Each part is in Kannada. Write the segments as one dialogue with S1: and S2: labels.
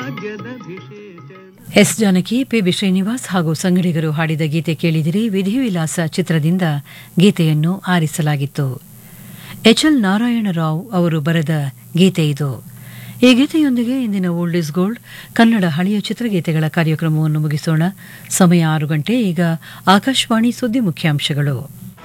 S1: ಭಾಗ್ಯದ ವಿಶೇಷ
S2: S Janaki P B Srinivas ಹಾಗೂ ಸಂಗಡಿಗರು ಹಾಡಿದ ಗೀತೆ ಕೇಳಿದಿರಿ ವಿಧಿವಿಲಾಸ ಚಿತ್ರದಿಂದ ಗೀತೆಯನ್ನು ಆರಿಸಲಾಗಿತ್ತು ಎಚ್ ಎಲ್ ನಾರಾಯಣರಾವ್ ಅವರು ಬರೆದ ಗೀತೆ ಇದು ಈ ಗೀತೆಯೊಂದಿಗೆ ಇಂದಿನ ಓಲ್ಡ್ ಇಸ್ ಗೋಲ್ಡ್ ಕನ್ನಡ ಹಳೆಯ ಚಿತ್ರಗೀತೆಗಳ ಕಾರ್ಯಕ್ರಮವನ್ನು ಮುಗಿಸೋಣ ಸಮಯ ಆರು ಗಂಟೆ ಈಗ ಆಕಾಶವಾಣಿ ಸುದ್ದಿ ಮುಖ್ಯಾಂಶಗಳು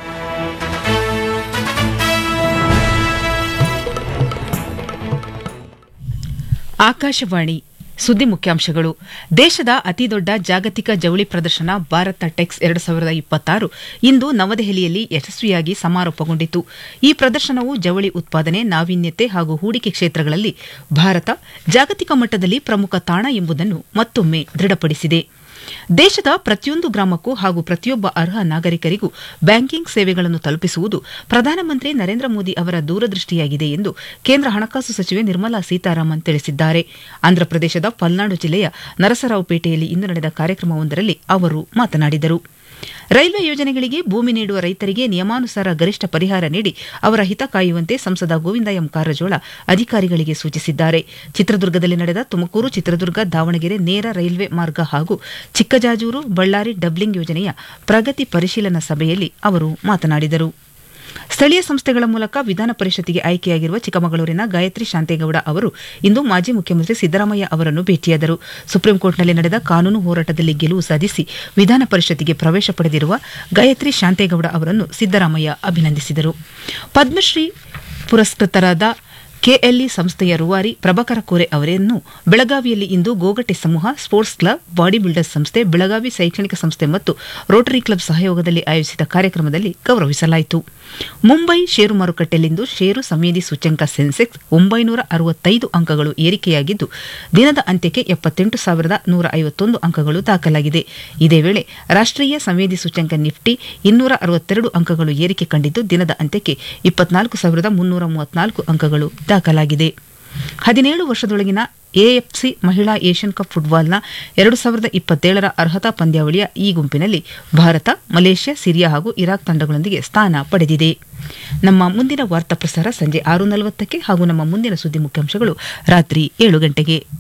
S3: ಆಕಾಶವಾಣಿ ಸುದ್ದಿ ಮುಖ್ಯಾಂಶಗಳು ದೇಶದ ಅತಿದೊಡ್ಡ ಜಾಗತಿಕ ಜವಳಿ ಪ್ರದರ್ಶನ ಭಾರತ ಟೆಕ್ಸ್ ಎರಡು ಸಾವಿರದ ಇಪ್ಪತ್ತಾರು ಇಂದು ನವದೆಹಲಿಯಲ್ಲಿ ಯಶಸ್ವಿಯಾಗಿ ಸಮಾರೋಪಗೊಂಡಿತು ಈ ಪ್ರದರ್ಶನವು ಜವಳಿ ಉತ್ಪಾದನೆ ನಾವೀನ್ಯತೆ ಹಾಗೂ ಹೂಡಿಕೆ ಕ್ಷೇತ್ರಗಳಲ್ಲಿ ಭಾರತ ಜಾಗತಿಕ ಮಟ್ಟದಲ್ಲಿ ಪ್ರಮುಖ ತಾಣ ಎಂಬುದನ್ನು ಮತ್ತೊಮ್ಮೆ ದೃಢಪಡಿಸಿದೆ ದೇಶದ ಪ್ರತಿಯೊಂದು ಗ್ರಾಮಕ್ಕೂ ಹಾಗೂ ಪ್ರತಿಯೊಬ್ಬ ಅರ್ಹ ನಾಗರಿಕರಿಗೂ ಬ್ಯಾಂಕಿಂಗ್ ಸೇವೆಗಳನ್ನು ತಲುಪಿಸುವುದು ಪ್ರಧಾನಮಂತ್ರಿ ನರೇಂದ್ರ ಮೋದಿ ಅವರ ದೂರದೃಷ್ಟಿಯಾಗಿದೆ ಎಂದು ಕೇಂದ್ರ ಹಣಕಾಸು ಸಚಿವೆ ನಿರ್ಮಲಾ ಸೀತಾರಾಮನ್ ತಿಳಿಸಿದ್ದಾರೆ ಆಂಧ್ರಪ್ರದೇಶದ ಪಲ್ನಾಡು ಜಿಲ್ಲೆಯ ನರಸರಾವುಪೇಟೆಯಲ್ಲಿ ಇಂದು ನಡೆದ ಕಾರ್ಯಕ್ರಮವೊಂದರಲ್ಲಿ ಅವರು ಮಾತನಾಡಿದರು ರೈಲ್ವೆ ಯೋಜನೆಗಳಿಗೆ ಭೂಮಿ ನೀಡುವ ರೈತರಿಗೆ ನಿಯಮಾನುಸಾರ ಗರಿಷ್ಠ ಪರಿಹಾರ ನೀಡಿ ಅವರ ಹಿತ ಕಾಯುವಂತೆ ಸಂಸದ ಗೋವಿಂದ ಎಂ ಕಾರಜೋಳ ಅಧಿಕಾರಿಗಳಿಗೆ ಸೂಚಿಸಿದ್ದಾರೆ ಚಿತ್ರದುರ್ಗದಲ್ಲಿ ನಡೆದ ತುಮಕೂರು ಚಿತ್ರದುರ್ಗ ದಾವಣಗೆರೆ ನೇರ ರೈಲ್ವೆ ಮಾರ್ಗ ಹಾಗೂ ಚಿಕ್ಕಜಾಜೂರು ಬಳ್ಳಾರಿ ಡಬ್ಲಿಂಗ್ ಯೋಜನೆಯ ಪ್ರಗತಿ ಪರಿಶೀಲನಾ ಸಭೆಯಲ್ಲಿ ಅವರು ಮಾತನಾಡಿದರು ಸ್ಥಳೀಯ ಸಂಸ್ಥೆಗಳ ಮೂಲಕ ವಿಧಾನ ಪರಿಷತ್ತಿಗೆ ಆಯ್ಕೆಯಾಗಿರುವ ಚಿಕ್ಕಮಗಳೂರಿನ ಗಾಯತ್ರಿ ಶಾಂತೇಗೌಡ ಅವರು ಇಂದು ಮಾಜಿ ಮುಖ್ಯಮಂತ್ರಿ ಸಿದ್ದರಾಮಯ್ಯ ಅವರನ್ನು ಭೇಟಿಯಾದರು ಸುಪ್ರೀಂಕೋರ್ಟ್ನಲ್ಲಿ ನಡೆದ ಕಾನೂನು ಹೋರಾಟದಲ್ಲಿ ಗೆಲುವು ಸಾಧಿಸಿ ವಿಧಾನ ಪರಿಷತ್ತಿಗೆ ಪ್ರವೇಶ ಪಡೆದಿರುವ ಗಾಯತ್ರಿ ಶಾಂತೇಗೌಡ ಅವರನ್ನು ಸಿದ್ದರಾಮಯ್ಯ ಅಭಿನಂದಿಸಿದರು ಪದ್ಮಶ್ರೀ ಪುರಸ್ಕೃತರಾದ ಕೆಎಲ್ಇ ಸಂಸ್ಥೆಯ ರೂವಾರಿ ಪ್ರಭಾಕರ ಕೋರೆ ಅವರನ್ನು ಬೆಳಗಾವಿಯಲ್ಲಿ ಇಂದು ಗೋಗಟೆ ಸಮೂಹ ಸ್ಪೋರ್ಟ್ಸ್ ಕ್ಲಬ್ ಬಾಡಿ ಬಿಲ್ಡರ್ಸ್ ಸಂಸ್ಥೆ ಬೆಳಗಾವಿ ಶೈಕ್ಷಣಿಕ ಸಂಸ್ಥೆ ಮತ್ತು ರೋಟರಿ ಕ್ಲಬ್ ಸಹಯೋಗದಲ್ಲಿ ಆಯೋಜಿಸಿದ ಕಾರ್ಯಕ್ರಮದಲ್ಲಿ ಗೌರವಿಸಲಾಯಿತು ಮುಂಬೈ ಷೇರು ಮಾರುಕಟ್ಟೆಯಲ್ಲಿಂದು ಷೇರು ಸಂವೇದಿ ಸೂಚ್ಯಂಕ ಸೆನ್ಸೆಕ್ಸ್ ಒಂಬೈನೂರ ಅರವತ್ತೈದು ಅಂಕಗಳು ಏರಿಕೆಯಾಗಿದ್ದು ದಿನದ ಅಂತ್ಯಕ್ಕೆ ಎಪ್ಪತ್ತೆಂಟು ಸಾವಿರದ ನೂರ ಐವತ್ತೊಂದು ಅಂಕಗಳು ದಾಖಲಾಗಿದೆ ಇದೇ ವೇಳೆ ರಾಷ್ಟ್ರೀಯ ಸಂವೇದಿ ಸೂಚ್ಯಂಕ ನಿಫ್ಟಿ ಇನ್ನೂರ ಅರವತ್ತೆರಡು ಅಂಕಗಳು ಏರಿಕೆ ಕಂಡಿದ್ದು ದಿನದ ಅಂತ್ಯಕ್ಕೆ ಇಪ್ಪತ್ನಾಲ್ಕು ಸಾವಿರದ ಮುನ್ನೂರ ಮೂವತ್ನಾಲ್ಕು ಅಂಕಗಳು ದಾಖಲಾಗಿದೆ ಹದಿನೇಳು ವರ್ಷದೊಳಗಿನ ಎಎಫ್ಸಿ ಮಹಿಳಾ ಏಷ್ಯನ್ ಕಪ್ ಫುಟ್ಬಾಲ್ನ ಎರಡು ಸಾವಿರದ ಇಪ್ಪತ್ತೇಳರ ಅರ್ಹತಾ ಪಂದ್ಯಾವಳಿಯ ಈ ಗುಂಪಿನಲ್ಲಿ ಭಾರತ ಮಲೇಷ್ಯಾ ಸಿರಿಯಾ ಹಾಗೂ ಇರಾಕ್ ತಂಡಗಳೊಂದಿಗೆ ಸ್ಥಾನ ಪಡೆದಿದೆ ನಮ್ಮ ಮುಂದಿನ ವಾರ್ತಾ ಪ್ರಸಾರ ಸಂಜೆ ಆರು ನಲವತ್ತಕ್ಕೆ ಹಾಗೂ ನಮ್ಮ ಮುಂದಿನ ಸುದ್ದಿ ಮುಖ್ಯಾಂಶಗಳು ರಾತ್ರಿ ಏಳು ಗಂಟೆಗೆ